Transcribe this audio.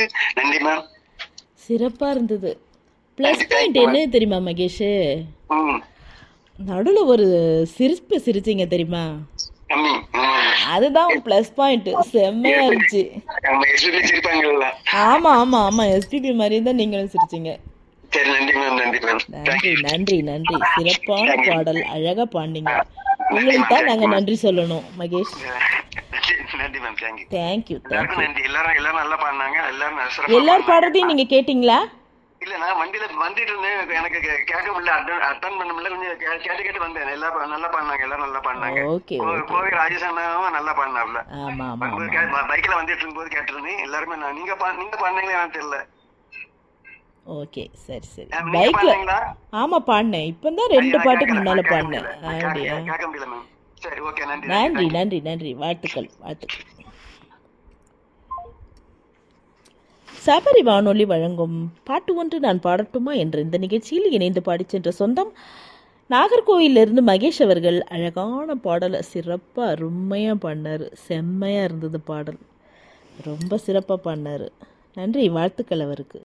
நன்றி மேம் சிறப்பா இருந்தது ப்ளஸ் பாயிண்ட் என்ன தெரியுமா மகேஷ் ம் நடுவுல ஒரு சிரிப்பு சிரிச்சீங்க தெரியுமா அம்மி ம். அதுதான் ப்ளஸ் பாயிண்ட் செம்மையா இருந்துச்சு நம்ம எஸ்பிபி சிரிப்பாங்கல்ல ஆமா ஆமா ஆமா எஸ்பிபி மாதிரி தான் நீங்களும் சிரிச்சீங்க சரி நன்றி மேம் நன்றி மேம் நன்றி நன்றி நன்றி சிறப்பான பாடல் அழகா பாடினீங்க உங்களுக்கு தான் நாங்க நன்றி சொல்லணும் மகேஷ் நன்றி மேம் தேங்க்யூ தேங்க்யூ எல்லாருக்கும் நன்றி எல்லாரும் எல்லாரும் நல்லா பாடினாங்க எல்லாரும் நல்ல சிறப்பா எல்லார் பாடுறதையும் நீங்க கேட்டீங்களா இல்ல நான் வண்டியில வந்துட்டு இருந்தேன் எனக்கு கே- கேட்க முடியல அட்டன் பண்ண முடியல கொஞ்சம் கே- கேட்டு கேட்டு வந்தேன் எல்லா பா- நல்லா பாடினாங்க எல்லாரும் நல்லா பாடினாங்க ஓகே கோ- கோவை ராஜேஷ் அண்ணாவும் நல்லா பாடினாப்ல ஆமா ஆமா ஆமா பைக்ல வந்துட்டு இருக்கும்போது கேட்டிருந்தேன் எல்லாருமே நான் நீங்க பா- நீங்க பாடினீங்களா எனக்கு தெரியல ஓகே சரி சரி நீங்க பைக்ல பாடினீங்களா ஆமா பாடினேன் இப்பதான் ரெண்டு நான் பாட்டுக்கு கேட்கல, முன்னால நான் கேட்க பாடினேன் முடியல. நான் அப்படியா கேட்க- கேட்க முடியல மேம் சரி ஓகே நன்றி நன்றி நன்றி நன்றி வாழ்த்துக்கள் வாழ்த்துக்கள் சபரி வானொலி வழங்கும் பாட்டு ஒன்று நான் பாடட்டுமா என்ற இந்த நிகழ்ச்சியில் இணைந்து பாடிச் சென்ற சொந்தம் நாகர்கோவிலிருந்து மகேஷ் அவர்கள் அழகான பாடலை சிறப்பாக அருமையாக பாடினார் செம்மையாக இருந்தது பாடல் ரொம்ப சிறப்பாக பாடினார் நன்றி வாழ்த்துக்கள் அவருக்கு